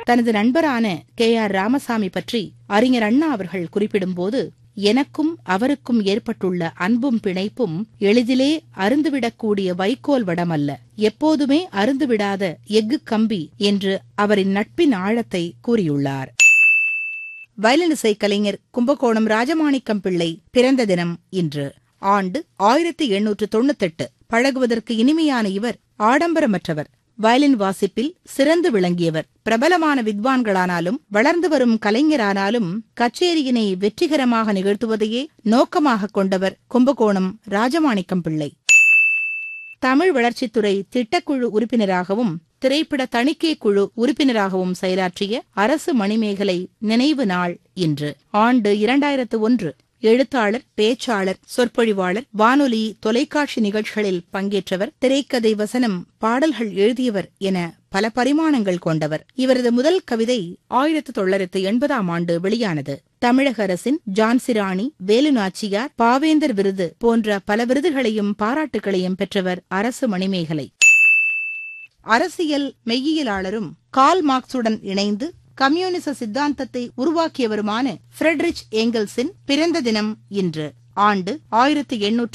தனது நண்பரான K R Ramasamy பற்றி அறிஞர் அண்ணா அவர்கள் குறிப்பிடும்போது எனக்கும் அவருக்கும் ஏற்பட்டுள்ள அன்பும் பிணைப்பும் எளிதிலே அருந்துவிடக்கூடிய வைக்கோல் வடமல்ல எப்போதுமே அருந்துவிடாத எஃகு கம்பி என்று அவரின் நட்பின் ஆழத்தை கூறியுள்ளார் வயலினிசை கலைஞர் கும்பகோணம் ராஜமாணிக்கம் பிள்ளை பிறந்த தினம் இன்று ஆண்டு ஆயிரத்தி எண்ணூற்று தொண்ணூத்தெட்டு பழகுவதற்கு இனிமையான இவர் ஆடம்பரமற்றவர் வயலின் வாசிப்பில் சிறந்து விளங்கியவர் பிரபலமான வித்வான்களானாலும் வளர்ந்து வரும் கலைஞரானாலும் கச்சேரியினை வெற்றிகரமாக நிகழ்த்துவதையே நோக்கமாக கொண்டவர் கும்பகோணம் ராஜமாணிக்கம் பிள்ளை தமிழ் வளர்ச்சித்துறை திட்டக்குழு உறுப்பினராகவும் திரைப்பட தணிக்கை குழு உறுப்பினராகவும் செயலாற்றிய அரசு மணிமேகலை நினைவு நாள் இன்று ஆண்டு இரண்டாயிரத்து ஒன்று எழுத்தாளர் பேச்சாளர் சொற்பொழிவாளர் வானொலி தொலைக்காட்சி நிகழ்ச்சிகளில் பங்கேற்றவர் திரைக்கதை வசனம் பாடல்கள் எழுதியவர் என பல பரிமாணங்கள் கொண்டவர் இவரது முதல் கவிதை ஆயிரத்து தொள்ளாயிரத்து எண்பதாம் ஆண்டு வெளியானது தமிழக அரசின் ஜான்சிராணி வேலுநாச்சியார் பாவேந்தர் விருது போன்ற பல விருதுகளையும் பாராட்டுகளையும் பெற்றவர் அரசு மணிமேகலை அரசியல் மெய்யியலாளரும் கால் மார்க்சுடன் இணைந்து கம்யூனிச சித்தாந்தத்தை உருவாக்கியவருமான ஃபிரெட்ரிச் ஏங்கல்ஸின் பிறந்த தினம் இன்று ஆண்டு ஆயிரத்தி எண்ணூற்று